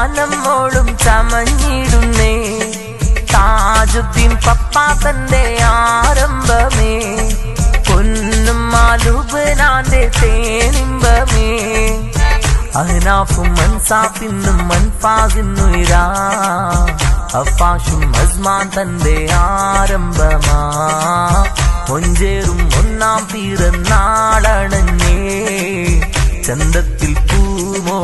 നമ്മോളും ചമഞ്ഞിടുന്നേ താജുദ്ദീൻ പപ്പ തന്റെ ആരംഭമേ പൊന്നും മാലുബനാന്റെ തേനിമ്പമേ അഹ്നാഫും മൻസാഫിന്നും മൻഫാസിന്നുയിരാ അഫാഷും അസ്മാൻ തന്റെ ആരംഭമാ ഒഞ്ചേറും ഒന്നാം പിറന്നാളണഞ്ഞേ ചന്തത്തിൽ പൂമോ